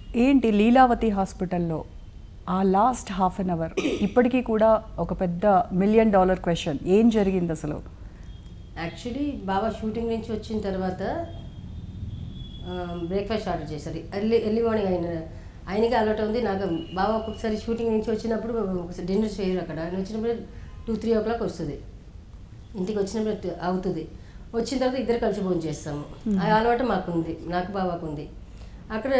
ఏంటి లీలావతి హాస్పిటల్లో ఆ లాస్ట్ హాఫ్ అన్ అవర్ ఇప్పటికీ కూడా ఒక పెద్ద మిలియన్ డాలర్ క్వశ్చన్ ఏం జరిగింది అసలు యాక్చువల్లీ బాబా షూటింగ్ నుంచి వచ్చిన తర్వాత బ్రేక్ఫాస్ట్ ఆర్డర్ చేశారు ఎర్లీ ఎర్లీ మార్నింగ్ ఆయన ఆయనకి అలవాటు ఉంది నాకు బాబా ఒక్కొక్కసారి షూటింగ్ నుంచి వచ్చినప్పుడు ఒకసారి డిన్నర్ చేయరు అక్కడ ఆయన వచ్చినప్పుడు టూ త్రీ ఓ క్లాక్ వస్తుంది ఇంటికి వచ్చినప్పుడు ట- అవుతుంది వచ్చిన తర్వాత ఇద్దరు కలిసి భోజనం చేస్తాము ఆ అలవాటు మాకు ఉంది నాకు బాబాకు ఉంది అక్కడ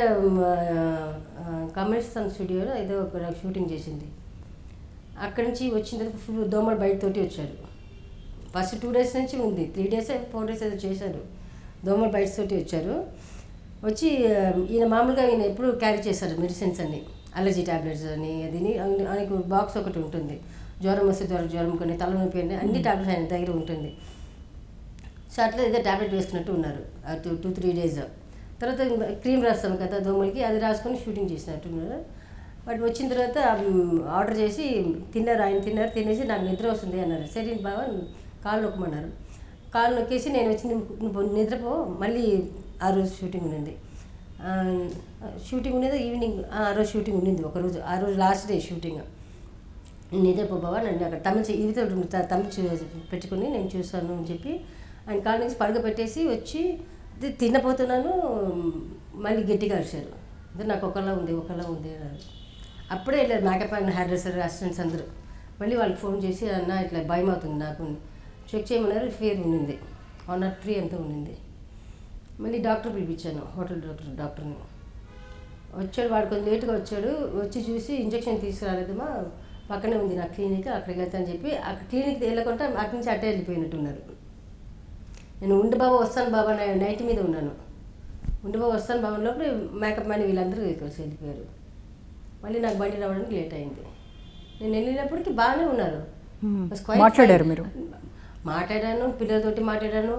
కమర్షియల్ స్టూడియోలో ఏదో ఒక షూటింగ్ చేసింది అక్కడి నుంచి వచ్చిన తర్వాత ఫుల్ దోమలు బయటతోటి వచ్చారు ఫస్ట్ టూ డేస్ నుంచి ఉంది త్రీ డేస్ ఫోర్ డేస్ ఏదో చేశారు దోమలు బయట తోటి వచ్చారు వచ్చి ఆ, ఈయన మామూలుగా ఈయన ఎప్పుడు క్యారీ చేశారు మెడిసిన్స్ అన్ని అలర్జీ టాబ్లెట్స్ అని అది ఆయనకు బాక్స్ ఒకటి ఉంటుంది జ్వరం వస్తే జ్వరం జ్వరం కొన్ని తలనొప్పి అని అన్ని టాబ్లెట్స్ ఆయన దగ్గర ఉంటుంది సో అట్లా ఏదో టాబ్లెట్ వేసుకున్నట్టు ఉన్నారు టూ టూ త్రీ డేస్ తర్వాత క్రీమ్ రాస్తాం కదా దోమలకి అది రాసుకొని షూటింగ్ చేసినట్టు ఉన్నారు బట్ వచ్చిన తర్వాత ఆర్డర్ చేసి తిన్నారు ఆయన తిన్నారు తినేసి నాకు నిద్ర వస్తుంది అన్నారు సరే బాబా కాళ్ళు నొక్కమన్నారు కాళ్ళు నొక్కేసి నేను వచ్చి "నువ్వు- నువ్వు నిద్రపో మళ్ళీ ఆ రోజు షూటింగ్ ఉన్నది ఆ, షూటింగ్ ఉన్నది ఈవినింగ్ ఆ రోజు షూటింగ్ ఉన్నింది ఒక రోజు ఆ రోజు లాస్ట్ డే షూటింగ్ నిద్రపో బాబా నన్ను అక్కడ తమిళ చే- ఇదితో త- తమిళ చూ- పెట్టుకుని నేను చూస్తాను అని చెప్పి ఆయన కాళ్ళ నుంచి పడక పెట్టేసి వచ్చి ఇది తినపోతున్నాను మళ్ళీ గట్టిగా అరిచారు ఇది నాకు ఒకలా ఉంది ఒకలా ఉంది అన్నారు అప్పుడే వెళ్ళారు makeup and hair dresser assistants అందరూ మళ్ళీ వాళ్ళకి ఫోన్ చేసి అన్న ఇట్లా భయం అవుతుంది నాకు చెక్ చేయమన్నారు ఫేర్ ఉన్నింది వన్ నాట్ త్రీ ఎంత ఉన్నింది మళ్ళీ డాక్టర్ పిలిపించాను హోటల్ డాక్టర్ డాక్టర్ని వచ్చాడు వాడు కొంచెం లేట్గా వచ్చాడు వచ్చి చూసి ఇంజక్షన్ తీసుకురాలేదమ్మా పక్కనే ఉంది నా క్లినిక్ అక్కడికి వెళ్తా అని చెప్పి అక్కడ క్లినిక్ వెళ్ళకుండా అక్కడి నుంచి అట్టే వెళ్ళిపోయినట్టున్నారు నేను ఉండు బాబా వస్తాను బాబా నై- నైట్ మీద ఉన్నాను ఉండు బాబా వస్తాను బాబా లోపల మేకప్ మ్యాన్ వీళ్ళందరూ కలిసి వెళ్ళిపోయారు మళ్ళీ నాకు బండి రావడానికి లేట్ అయింది నేను వెళ్ళినప్పటికీ బాగానే ఉన్నారు Hmm. Was quite మాట్లాడారు fine. మీరు? మాట్లాడాను పిల్లలతోటి మాట్లాడాను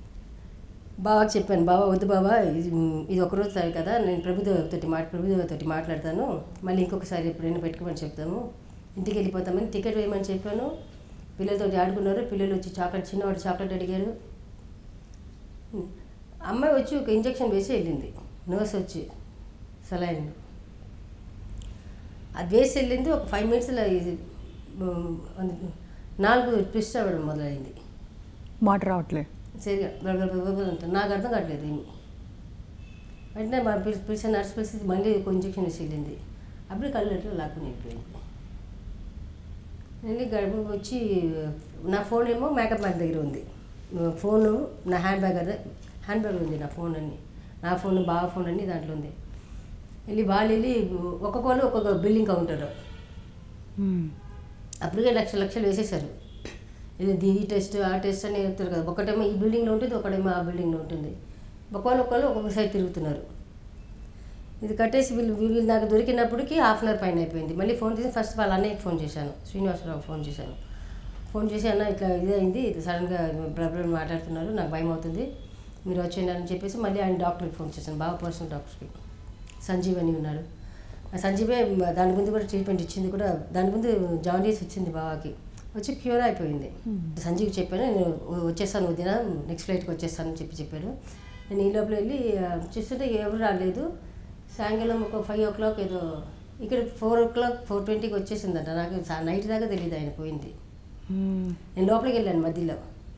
బావా చెప్పాను బావా వద్దు బావా ఇది ఇది ఒకరోజు సారి కదా నేను ప్రభుదేవతోటి మాట ప్రభుదేవతోటి మాట్లాడతాను మళ్ళీ ఇంకొకసారి ఎప్పుడైనా పెట్టుకోమని చెప్తాము ఇంటికి వెళ్ళిపోతామని టికెట్ వేయమని చెప్పాను పిల్లలతోటి ఆడుకున్నారు పిల్లలు వచ్చి చాక్లెట్ చిన్నవాడు చాక్లెట్ అడిగారు అమ్మాయి వచ్చి ఒక ఇంజక్షన్ వేసి వెళ్ళింది నర్స్ వచ్చి సలైన్ అది వేసి వెళ్ళింది ఒక ఫైవ్ మినిట్స్లో ఇది ఉమ్, అది నాలుగు ట్విస్ట్ అవ్వడం మొదలైంది మాట రావట్లే సరిగా బడబడ బడబడ ఉంటుంది నాకు అర్థం కావట్లేదు ఏమి వెంటనే మా పిలిచి పిలిచిన నర్స్ పిలిచి మళ్ళీ ఒక ఇంజక్షన్ వేసి వెళ్ళింది అప్పుడు కళ్ళు ఎట్లా లాక్కుని వెళ్ళిపోయింది వెళ్ళి గడుపు వచ్చి నా ఫోన్ ఏమో మేకప్ మ్యాన్ దగ్గర ఉంది ఫోను నా హ్యాండ్ బ్యాగ్ అదే హ్యాండ్ బ్యాగ్ ఉంది నా ఫోన్ అన్ని నా ఫోన్ బాగా ఫోన్ అన్ని దాంట్లో ఉంది వెళ్ళి వాళ్ళు వెళ్ళి ఒక్కొక్కరు ఒక్కొక్క బిల్డింగ్ కౌంటర్ Hmm. అప్పటికే లక్ష లక్షలు వేసేసారు ఇది ఇది ఈ టెస్ట్ ఆ టెస్ట్ అని చెప్తారు కదా ఒకటేమో ఈ బిల్డింగ్లో ఉంటుంది ఒకటేమో ఆ బిల్డింగ్లో ఉంటుంది ఒకళ్ళు ఒకళ్ళు ఒక్కొక్క సైడ్ తిరుగుతున్నారు ఇది కట్టేసి వీళ్ళు వీళ్ళు నాకు దొరికినప్పటికి హాఫ్ అన్ అవర్ పైన అయిపోయింది మళ్ళీ ఫోన్ చేసి ఫస్ట్ వాళ్ళ అన్నయ్యకి ఫోన్ చేశాను శ్రీనివాసరావు ఫోన్ చేశాను ఫోన్ చేసి అన్న ఇట్లా ఇది అయింది ఇది సడన్గా ప్రాబ్లం మాట్లాడుతున్నారు నాకు భయం అవుతుంది మీరు వచ్చేయండి అని చెప్పేసి మళ్ళీ ఆయన డాక్టర్కి ఫోన్ చేశాను బాగా పర్సనల్ డాక్టర్కి సంజీవని ఉన్నారు ఆ సంజీవే దాని ముందు కూడా ట్రీట్మెంట్ ఇచ్చింది కూడా దాని ముందు జాండీస్ వచ్చింది బాబాకి వచ్చి క్యూర్ అయిపోయింది సంజీవ్ చెప్పాను నేను వచ్చేస్తాను వదిన నెక్స్ట్ ఫ్లైట్కి వచ్చేస్తాను అని చెప్పి చెప్పారు నేను ఈ లోపల వెళ్ళి ఆ, చూస్తుంటే ఎవరు రాలేదు సాయంకాలం ఒక ఫైవ్ ఓ క్లాక్ ఏదో ఇక్కడ ఫోర్ ఓ క్లాక్ ఫోర్ ట్వంటీకి వచ్చేసిందంట నాకు సా- నైట్ దాకా తెలియదు ఆయన పోయింది Hmm. నేను లోపలికి వెళ్ళాను మధ్యలో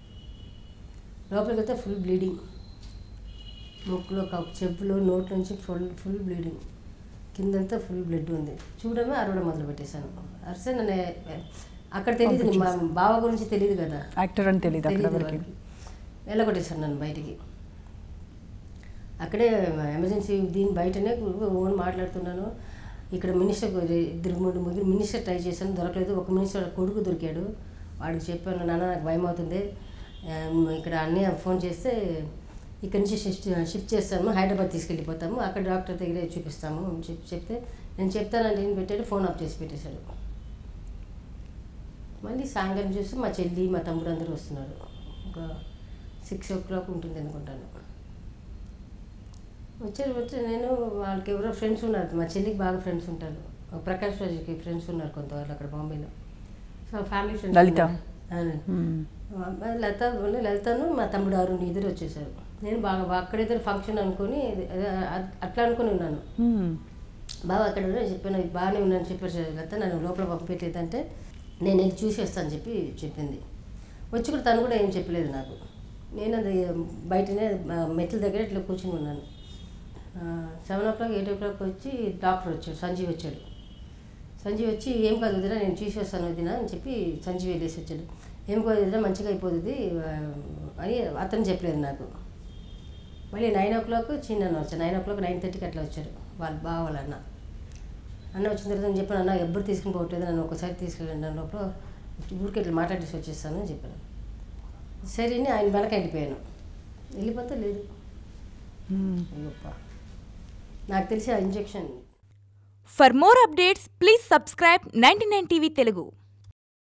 లోపలికి వెళ్తే ఫుల్ బ్లీడింగ్ ముక్కులో కప్ చెప్పులు నోట్ నుంచి ఫుల్ ఫుల్ బ్లీడింగ్ కిందంతా ఫుల్ బ్లడ్ ఉంది చూడమే అరవడం మొదలు పెట్టేశాను అరిసే నన్ను అక్కడ తెలియదు మా బావ గురించి తెలియదు కదా యాక్టర్ అని తెలియదు అక్కడ తెలీదు వరకు వాళ్ళకి. వెళ్ళగొట్టేశాను నన్ను బయటికి అక్కడే ఎమర్జెన్సీ దీని బయటనే ఓన్ మాట్లాడుతున్నాను ఇక్కడ మినిస్టర్ ఇద్దరు మూడు ముగ్గురు మినిస్టర్ ట్రై చేశాను దొరకలేదు ఒక మినిస్టర్ కొడుకు దొరికాడు వాడికి చెప్పాను నాన్న నాకు భయం అవుతుంది ఆ, ఇక్కడ అన్నీ ఫోన్ చేస్తే ఇక్కడ నుంచి షిఫ్ట్ షిఫ్ట్ చేస్తాము హైదరాబాద్ తీసుకెళ్ళిపోతాము అక్కడ డాక్టర్ దగ్గరే చూపిస్తాము అని చెప్పి చెప్తే నేను చెప్తానంటే నేను పెట్టాడు ఫోన్ ఆఫ్ చేసి పెట్టేశాడు మళ్ళీ సాయంకాలం చూసి మా చెల్లి మా తమ్ముడు అందరూ వస్తున్నారు ఒక సిక్స్ ఓ క్లాక్ ఉంటుంది అనుకుంటాను వచ్చారు వచ్చి నేను వాళ్ళకి ఎవరో ఫ్రెండ్స్ ఉన్నారు మా చెల్లికి బాగా ఫ్రెండ్స్ ఉంటారు ఒక ప్రకాష్ రాజుకి ఫ్రెండ్స్ ఉన్నారు కొంతవాళ్ళు అక్కడ బాంబేలో సో ఫ్యామిలీ ఫ్రెండ్స్ లలిత. అవును. Hmm. ఆ, లలిత లలితను మా తమ్ముడు అరుణ్ ఇద్దరు వచ్చేసారు నేను బాగా అక్కడిద్దరు ఫంక్షన్ అనుకొని అదే, అ- అట్లా అనుకుని ఉన్నాను Hmm. బాబా అక్కడ ఉన్నా చెప్పాను బాగానే ఉన్నాను చెప్పారు లత నన్ను లోపల పంపించలేదంటే నేను వెళ్ళి చూసి వస్తాను చెప్పి చెప్పింది వచ్చి కూడా తను కూడా ఏం చెప్పలేదు నాకు నేను అది బయటనే ఆ, మెట్ల దగ్గర ఇట్లా కూర్చుని ఉన్నాను seven o'clock eight o'clock వచ్చి డాక్టర్ వచ్చాడు సంజీవ్ వచ్చాడు సంజీవ్ వచ్చి ఏం కాదు వదినా నేను చూసి వస్తాను వదినా అని చెప్పి సంజీవ్ వెళ్ళేసి వచ్చాడు ఏం కాదు వదినా మంచిగా అయిపోతుంది ఆ, అని అతను చెప్పలేదు నాకు మళ్ళీ నైన్ ఓ క్లాక్ చిన్న వచ్చాను నైన్ ఓ క్లాక్ నైన్ థర్టీకి అట్లా వచ్చారు వాళ్ళ బావ వాళ్ళ అన్న అన్న వచ్చిన తర్వాత నేను చెప్పాను అన్న ఎవ్వరు తీసుకుని పోవట్లేదు నన్ను ఒకసారి తీసుకెళ్ళండి అన్న లోపల ఊరికి ఇట్లా మాట్లాడేసి వచ్చేస్తాను అని చెప్పాను సరే అని ఆయన వెనక వెళ్ళిపోయాను వెళ్ళిపోతే లేదు గొప్ప నాకు తెలిసి ఆ injection For more updates, please subscribe 99 TV Telugu.